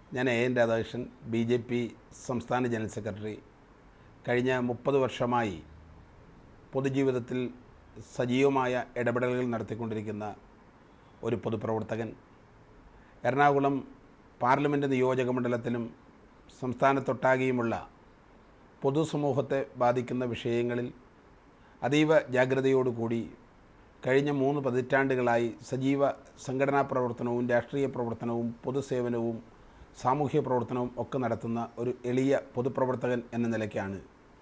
ഞാൻ A N Radhakrishnan B J P സംസ്ഥാന general secretary കഴിഞ്ഞ മുപ്പത് വർഷമായി പൊതുജീവിതത്തിൽ സജീവമായ ഇടപെടലുകൾ നടത്തിക്കൊണ്ടിരിക്കുന്ന ഒരു പൊതുപ്രവർത്തകൻ എറണാകുളം പാർലമെൻറ്റ് നിയോജക മണ്ഡലത്തിലും സംസ്ഥാനത്തൊട്ടാകെയുമുള്ള പൊതുസമൂഹത്തെ ബാധിക്കുന്ന വിഷയങ്ങളിൽ അതീവ ജാഗ്രതയോടുകൂടി കഴിഞ്ഞ മൂന്ന് പതിറ്റാണ്ടുകളായി സജീവ സംഘടനാ പ്രവർത്തനവും രാഷ്ട്രീയ പ്രവർത്തനവും പൊതുസേവനവും സാമൂഹ്യ പ്രവർത്തനവും ഒക്കെ നടത്തുന്ന ഒരു എളിയ പൊതുപ്രവർത്തകൻ എന്ന നിലയ്ക്കാണ്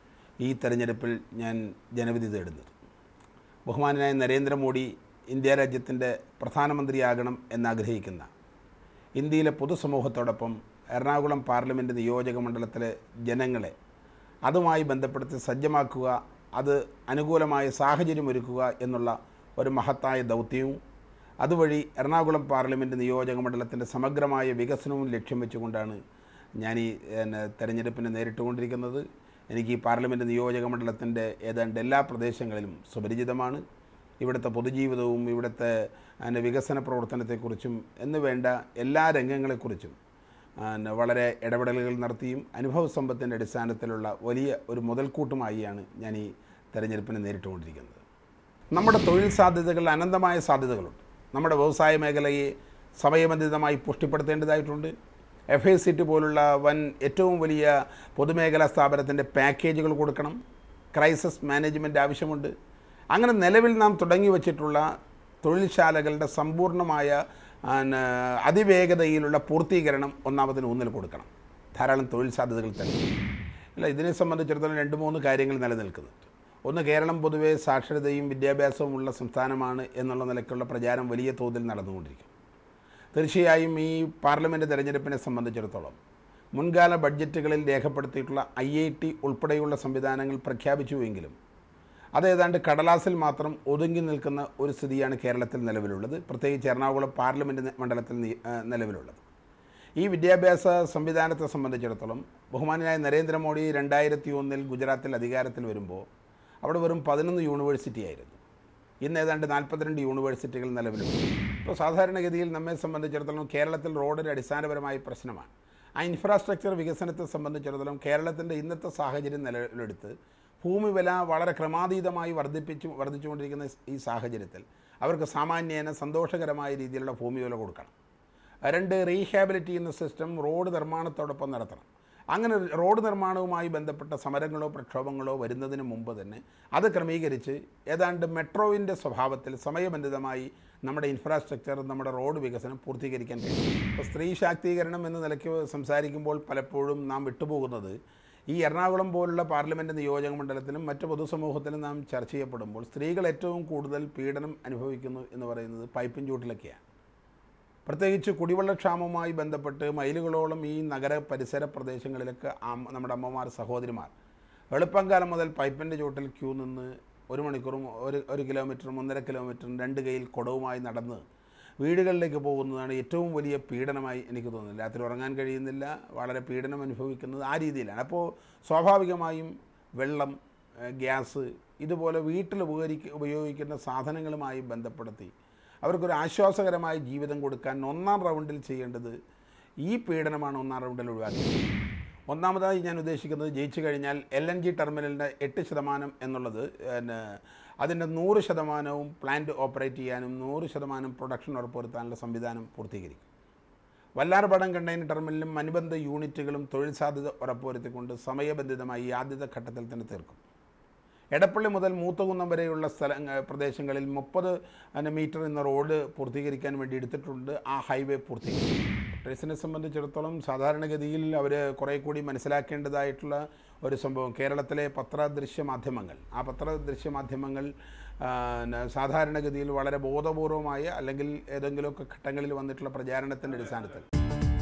ഈ തെരഞ്ഞെടുപ്പിൽ ഞാൻ ജനവിധി തേടുന്നത് ബഹുമാനായ നരേന്ദ്രമോദി ഇന്ത്യ രാജ്യത്തിൻ്റെ പ്രധാനമന്ത്രിയാകണം എന്നാഗ്രഹിക്കുന്ന ഇന്ത്യയിലെ പൊതുസമൂഹത്തോടൊപ്പം എറണാകുളം പാർലമെൻറ്റ് നിയോജക മണ്ഡലത്തിലെ ജനങ്ങളെ അതുമായി ബന്ധപ്പെടുത്തി സജ്ജമാക്കുക അത് അനുകൂലമായ സാഹചര്യമൊരുക്കുക എന്നുള്ള ഒരു മഹത്തായ ദൗത്യവും അതുവഴി എറണാകുളം പാർലമെൻറ്റ് നിയോജക മണ്ഡലത്തിൻ്റെ സമഗ്രമായ വികസനവും ലക്ഷ്യം വെച്ചുകൊണ്ടാണ് ഞാൻ ഈ പിന്നെ, തെരഞ്ഞെടുപ്പിനെ നേരിട്ടുകൊണ്ടിരിക്കുന്നത് എനിക്ക് ഈ പാർലമെൻറ്റ് നിയോജക മണ്ഡലത്തിൻ്റെ ഏതാണ്ട് എല്ലാ പ്രദേശങ്ങളിലും സുപരിചിതമാണ് ഇവിടുത്തെ പൊതുജീവിതവും ഇവിടുത്തെ അതിൻ്റെ വികസന പ്രവർത്തനത്തെക്കുറിച്ചും എന്ന് വേണ്ട എല്ലാ രംഗങ്ങളെക്കുറിച്ചും പിന്നെ വളരെ ഇടപെടലുകൾ നടത്തിയും അനുഭവ സമ്പത്തിൻ്റെ അടിസ്ഥാനത്തിലുള്ള വലിയ ഒരു മുതൽക്കൂട്ടുമായിയാണ് ഞാൻ ഈ തെരഞ്ഞെടുപ്പിനെ നേരിട്ടുകൊണ്ടിരിക്കുന്നത് നമ്മുടെ തൊഴിൽ സാധ്യതകൾ അനന്തമായ സാധ്യതകളുണ്ട് നമ്മുടെ വ്യവസായ മേഖലയെ സമയബന്ധിതമായി പുഷ്ടിപ്പെടുത്തേണ്ടതായിട്ടുണ്ട് എഫ് ഐ സി ടി പോലുള്ള വൻ ഏറ്റവും വലിയ പൊതുമേഖലാ സ്ഥാപനത്തിൻ്റെ പാക്കേജുകൾ കൊടുക്കണം ക്രൈസിസ് മാനേജ്മെൻറ്റ് ആവശ്യമുണ്ട് അങ്ങനെ നിലവിൽ നാം തുടങ്ങി വച്ചിട്ടുള്ള തൊഴിൽശാലകളുടെ സമ്പൂർണ്ണമായ ആന്, അതിവേഗതയിലുള്ള പൂർത്തീകരണം ഒന്നാമതിന് ഊന്നൽ കൊടുക്കണം ധാരാളം തൊഴിൽ സാധ്യതകൾ തന്നെ അല്ല ഇതിനെ സംബന്ധിച്ചിടത്തോളം രണ്ട് മൂന്ന് കാര്യങ്ങൾ നിലനിൽക്കുന്നുണ്ട് ഒന്ന് കേരളം പൊതുവേ സാക്ഷരതയും വിദ്യാഭ്യാസവും ഉള്ള സംസ്ഥാനമാണ് എന്നുള്ള നിലയ്ക്കുള്ള പ്രചാരം വലിയ തോതിൽ നടന്നുകൊണ്ടിരിക്കും തീർച്ചയായും ഈ പാർലമെൻറ്റ് തെരഞ്ഞെടുപ്പിനെ സംബന്ധിച്ചിടത്തോളം മുൻകാല ബഡ്ജറ്റുകളിൽ രേഖപ്പെടുത്തിയിട്ടുള്ള ഐ ഐ ടി ഉൾപ്പെടെയുള്ള സംവിധാനങ്ങൾ പ്രഖ്യാപിച്ചുവെങ്കിലും അത് ഏതാണ്ട് കടലാസിൽ മാത്രം ഒതുങ്ങി നിൽക്കുന്ന ഒരു സ്ഥിതിയാണ് കേരളത്തിൽ നിലവിലുള്ളത് പ്രത്യേകിച്ച് എറണാകുളം പാർലമെൻറ്റ് നി- മണ്ഡലത്തിൽ നി- ആ, നിലവിലുള്ളത് ഈ വിദ്യാഭ്യാസ സംവിധാനത്തെ സംബന്ധിച്ചിടത്തോളം ബഹുമാനായ നരേന്ദ്രമോദി രണ്ടായിരത്തി ഒന്നിൽ ഗുജറാത്തിൽ അധികാരത്തിൽ വരുമ്പോൾ അവിടെ വെറും പതിനൊന്ന് യൂണിവേഴ്സിറ്റി ആയിരുന്നു ഇന്ന് ഏതാണ്ട് നാൽപ്പത്തിരണ്ട് യൂണിവേഴ്സിറ്റികൾ നിലവിലുണ്ട് ഇപ്പോൾ സാധാരണഗതിയിൽ നമ്മെ സംബന്ധിച്ചിടത്തോളം കേരളത്തിൽ റോഡൊരു അടിസ്ഥാനപരമായ പ്രശ്നമാണ് ആ ഇൻഫ്രാസ്ട്രക്ചർ വികസനത്തെ സംബന്ധിച്ചിടത്തോളം കേരളത്തിൻ്റെ ഇന്നത്തെ സാഹചര്യം നിലവിലെടുത്ത് ഭൂമി വില വളരെ ക്രമാതീതമായി വർദ്ധിപ്പിച്ചു വർദ്ധിച്ചുകൊണ്ടിരിക്കുന്ന ഈ സാഹചര്യത്തിൽ അവർക്ക് സാമാന്യേന സന്തോഷകരമായ രീതിയിലുള്ള ഭൂമി വില കൊടുക്കണം രണ്ട് റീഹാബിലിറ്റി എന്ന സിസ്റ്റം റോഡ് നിർമ്മാണത്തോടൊപ്പം നടത്തണം അങ്ങനെ റോഡ് നിർമ്മാണവുമായി ബന്ധപ്പെട്ട സമരങ്ങളോ പ്രക്ഷോഭങ്ങളോ വരുന്നതിന് മുമ്പ് തന്നെ അത് ക്രമീകരിച്ച് ഏതാണ്ട് മെട്രോവിൻ്റെ സ്വഭാവത്തിൽ സമയബന്ധിതമായി നമ്മുടെ ഇൻഫ്രാസ്ട്രക്ചർ നമ്മുടെ റോഡ് വികസനം പൂർത്തീകരിക്കാൻ കഴിയും ഇപ്പോൾ സ്ത്രീ ശാക്തീകരണം എന്ന നിലയ്ക്ക് സംസാരിക്കുമ്പോൾ പലപ്പോഴും നാം വിട്ടുപോകുന്നത് ഈ എറണാകുളം പോലുള്ള പാർലമെൻറ്റ് നിയോജക മണ്ഡലത്തിലും മറ്റ് പൊതുസമൂഹത്തിലും നാം ചർച്ച ചെയ്യപ്പെടുമ്പോൾ സ്ത്രീകൾ ഏറ്റവും കൂടുതൽ പീഡനം അനുഭവിക്കുന്നു എന്ന് പറയുന്നത് പൈപ്പിൻ ചൂട്ടിലൊക്കെയാണ് പ്രത്യേകിച്ച് കുടിവെള്ളക്ഷാമവുമായി ബന്ധപ്പെട്ട് മൈലുകളോളം ഈ നഗര പരിസര പ്രദേശങ്ങളിലൊക്കെ അമ്മ- നമ്മുടെ അമ്മമാർ സഹോദരിമാർ എളുപ്പംകാലം മുതൽ പൈപ്പിൻ്റെ ചുവട്ടിൽ ക്യൂ നിന്ന് ഒരു മണിക്കൂറും ഒരു ഒരു കിലോമീറ്ററും ഒന്നര കിലോമീറ്ററും രണ്ട് കൈയിൽ കുടവുമായി നടന്ന് വീടുകളിലേക്ക് പോകുന്നതാണ് ഏറ്റവും വലിയ പീഡനമായി എനിക്ക് തോന്നുന്നത് രാത്രി ഉറങ്ങാൻ കഴിയുന്നില്ല വളരെ പീഡനം അനുഭവിക്കുന്നത് ആ രീതിയിലാണ് അപ്പോൾ സ്വാഭാവികമായും വെള്ളം ഏഹ് ഗ്യാസ് ഇതുപോലെ വീട്ടിൽ ഉപകരിക്ക ഉപയോഗിക്കുന്ന സാധനങ്ങളുമായി ബന്ധപ്പെടുത്തി അവർക്കൊരു ആശ്വാസകരമായ ജീവിതം കൊടുക്കാൻ ഒന്നാം റൗണ്ടിൽ ചെയ്യേണ്ടത് ഈ പീഡനമാണ് ഒന്നാം റൗണ്ടിൽ ഒഴിവാക്കുന്നത് ഒന്നാമതായി ഞാൻ ഉദ്ദേശിക്കുന്നത് ജയിച്ചു കഴിഞ്ഞാൽ എൽ എൻ ജി ടെർമിനലിൻ്റെ എട്ട് ശതമാനം എന്നുള്ളത് പിന്നെ അതിൻ്റെ നൂറ് ശതമാനവും പ്ലാന്റ് ഓപ്പറേറ്റ് ചെയ്യാനും നൂറ് ശതമാനം പ്രൊഡക്ഷൻ ഉറപ്പുവരുത്താനുള്ള സംവിധാനം പൂർത്തീകരിക്കും വല്ലാർപാടം കണ്ടെയ്നർ ടെർമിനലും അനുബന്ധ യൂണിറ്റുകളും തൊഴിൽ സാധ്യത ഉറപ്പുവരുത്തിക്കൊണ്ട് സമയബന്ധിതമായി ഈ ആദ്യത്തെ ഘട്ടത്തിൽ തന്നെ തീർക്കും എടപ്പള്ളി മുതൽ മൂത്തകുന്നം വരെയുള്ള സ്ഥല പ്രദേശങ്ങളിൽ മുപ്പത് മീറ്റർ എന്ന റോഡ് പൂർത്തീകരിക്കാൻ വേണ്ടി എടുത്തിട്ടുണ്ട് ആ ഹൈവേ പൂർത്തീകരിക്കും ഡോക്ടേഴ്സിനെ സംബന്ധിച്ചിടത്തോളം സാധാരണഗതിയിൽ അവർ കുറേ കൂടി മനസ്സിലാക്കേണ്ടതായിട്ടുള്ള ഒരു സംഭവം കേരളത്തിലെ പത്രദൃശ്യ മാധ്യമങ്ങൾ ആ പത്രദൃശ്യ മാധ്യമങ്ങൾ ആ, ന- സാധാരണഗതിയിൽ വളരെ ബോധപൂർവമായ അല്ലെങ്കിൽ ഏതെങ്കിലുമൊക്കെ ഘട്ടങ്ങളിൽ വന്നിട്ടുള്ള പ്രചാരണത്തിൻ്റെ അടിസ്ഥാനത്തിൽ